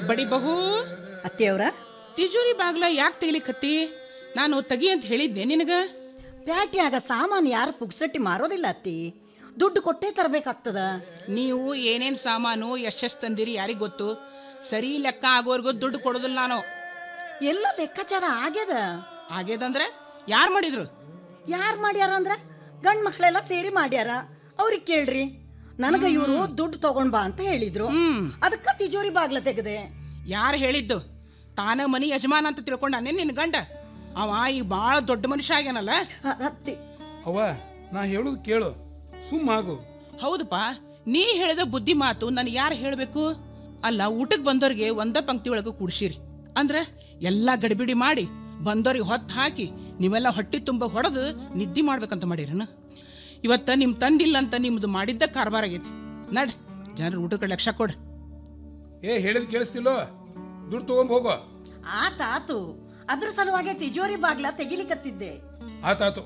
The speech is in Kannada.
ಬಡಿ ಬಹು ಅತ್ತೆಯವ್ರ ತಿಜೋರಿ ಬಾಗ್ಲ ಯಾಕೆ ತೆಗಿಲಿಕತ್ತಿ ನಾನು ತೆಗಿ ಅಂತ ಹೇಳಿದ್ದೆ ನಿನಗ ಪ್ಯಾಟ್ಯಾಗ ಸಾಮಾನು ಯಾರು ಪುಗ್ಸಟ್ಟಿ ಮಾರೋದಿಲ್ಲ ಅತ್ತಿ ದುಡ್ಡು ಕೊಟ್ಟೇ ತರಬೇಕಾಗ್ತದ ನೀವು ಏನೇನ್ ಸಾಮಾನು ಎಷ್ಟೆಷ್ಟು ತಂದಿರಿ ಯಾರಿಗ್ ಗೊತ್ತು ಸರಿ ಲೆಕ್ಕ ಆಗೋರ್ಗು ದುಡ್ಡು ಕೊಡೋದಿಲ್ಲ ನಾನು ಎಲ್ಲ ಲೆಕ್ಕಾಚಾರ ಆಗ್ಯದ ಆಗ್ಯದಂದ್ರೆ ಯಾರು ಮಾಡಿದ್ರು ಯಾರು ಮಾಡ್ಯಾರ ಅಂದ್ರ ಗಂಡ್ ಮಕ್ಳೆಲ್ಲ ಸೇರಿ ಮಾಡ್ಯಾರ ಅವ್ರಿಗೆ ಕೇಳ್ರಿ ನನಗ ಇವರು ದುಡ್ಡು ತಗೊಂಡ್ ಬಾ ಅಂತ ಹೇಳಿದ್ರು ಹ್ಮ್ ಅದಕ್ಕ ತಿಜೋರಿ ಬಾಗ್ಲ ತೆಗದೆ ಯಾರು ಹೇಳಿದ್ದು ತಾನ ಮನಿ ಯಜಮಾನ ಅಂತ ತಿಳ್ಕೊಂಡಾನೆ ನಿನ್ನ ಗಂಡ ಅವ ಈಗ ಭಾಳ ದೊಡ್ಡ ಮನುಷ್ಯ ಆಗ್ಯಾನಲ್ಲ ಅ- ಅತ್ತಿ ಅವ್ವ ನಾ ಹೇಳುದು ಕೇಳು ಸುಮ್ಮಾಗು ಹೌದಪ್ಪ ನೀ ಹೇಳಿದ ಬುದ್ಧಿ ಮಾತು ನನಗೆ ಯಾರು ಹೇಳಬೇಕು ಅಲ್ಲ ಊಟಕ್ಕೆ ಬಂದವ್ರಿಗೆ ಒಂದ ಪಂಕ್ತಿ ಒಳಗೆ ಕೂಡ್ಸಿರಿ ಅಂದ್ರೆ ಎಲ್ಲ ಗಡಿಬಿಡಿ ಮಾಡಿ ಬಂದವ್ರಿಗೆ ಹೊತ್ತು ಹಾಕಿ ನೀವೆಲ್ಲ ಹೊಟ್ಟಿ ತುಂಬ ಹೊಡೆದು ನಿದ್ದೆ ಮಾಡ್ಬೇಕಂತ ಮಾಡಿರನ ಇವತ್ತ ನಿಮ್ಮ ತಂದಿಲ್ಲ ಅಂತ ನಿಮ್ದು ಮಾಡಿದ್ದ ಕಾರ್ಬಾರ್ ಆಗೈತಿ ನಡ್ ಜನರ ಊಟಕ್ಕೆ ಲಕ್ಷ ಕೊಡ್ರಿ ಏ ಹೇಳಿದ್ ಕೇಳಿಸ್ತಿಲ್ಲೋ ದುಡ್ಡು ತಗೊಂಡ್ ಹೋಗೋ ಆತ ಆತು ಅದ್ರ ಸಲುವಾಗಿ ತಿಜೋರಿ ಬಾಗ್ಲ ತೆಗಿಲಿಕತ್ತಿದ್ದೆ ಆತಾತು